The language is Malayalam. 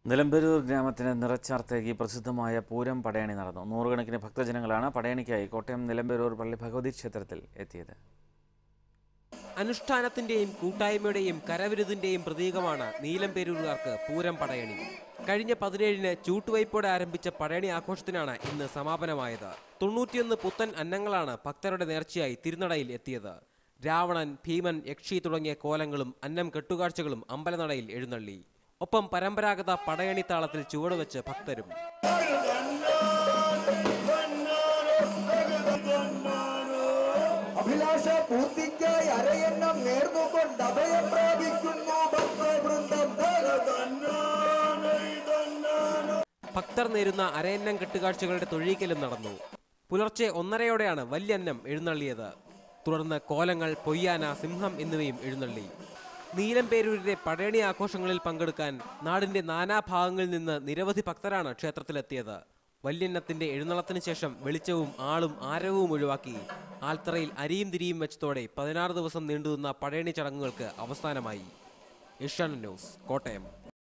നിലമ്പരൂർ ഗ്രാമത്തിന് നിറച്ചാർത്തേക്ക് പ്രസിദ്ധമായ പൂരം പടയണി നടന്നു നൂറുകണക്കിന് ഭക്തജനങ്ങളാണ് പടയണിക്കായി കോട്ടയം നിലമ്പരൂർ പള്ളി ഭഗവതി ക്ഷേത്രത്തിൽ എത്തിയത് അനുഷ്ഠാനത്തിന്റെയും കൂട്ടായ്മയുടെയും കരവിരുതിന്റെയും പ്രതീകമാണ് നീലംപേരൂരുകാർക്ക് പൂരം പടയണി കഴിഞ്ഞ പതിനേഴിന് ചൂട്ടുവയ്പോടെ ആരംഭിച്ച പടയണി ആഘോഷത്തിനാണ് ഇന്ന് സമാപനമായത് തൊണ്ണൂറ്റിയൊന്ന് പുത്തൻ അന്നങ്ങളാണ് ഭക്തരുടെ നേർച്ചയായി തിരുനടയിൽ എത്തിയത് രാവണൻ ഭീമൻ യക്ഷി തുടങ്ങിയ കോലങ്ങളും അന്നം കെട്ടുകാഴ്ചകളും അമ്പലനടയിൽ എഴുന്നള്ളി ഒപ്പം പരമ്പരാഗത പടയണി താളത്തിൽ ചുവടുവെച്ച് ഭക്തരും അഭിലാഷ പൂർത്തിക്കായി അരയെണ്ണം നേർന്നുകൊണ്ട് അഭയം പ്രാപിക്കുന്നു ഭക്തവൃന്ദം ഭക്തർ നേരുന്ന അരയന്നം കെട്ടുകാഴ്ചകളുടെ തൊഴിക്കലും നടന്നു പുലർച്ചെ ഒന്നരയോടെയാണ് വല്യന്നം എഴുന്നള്ളിയത് തുടർന്ന് കോലങ്ങൾ പൊയ്യാന സിംഹം എന്നിവയും എഴുന്നള്ളി നീലംപേരൂരിലെ പടയണി ആഘോഷങ്ങളിൽ പങ്കെടുക്കാൻ നാടിന്റെ നാനാഭാഗങ്ങളിൽ നിന്ന് നിരവധി ഭക്തരാണ് ക്ഷേത്രത്തിലെത്തിയത് വല്യന്നത്തിന്റെ എഴുന്നള്ളത്തിന് ശേഷം വെളിച്ചവും ആളും ആരവവും ഒഴിവാക്കി ആൽത്തറയിൽ അരിയും തിരിയും വെച്ചതോടെ പതിനാറ് ദിവസം നീണ്ടുനിന്ന പടയണി ചടങ്ങുകൾക്ക് അവസാനമായി ഏഷ്യാനെറ്റ് ന്യൂസ് കോട്ടയം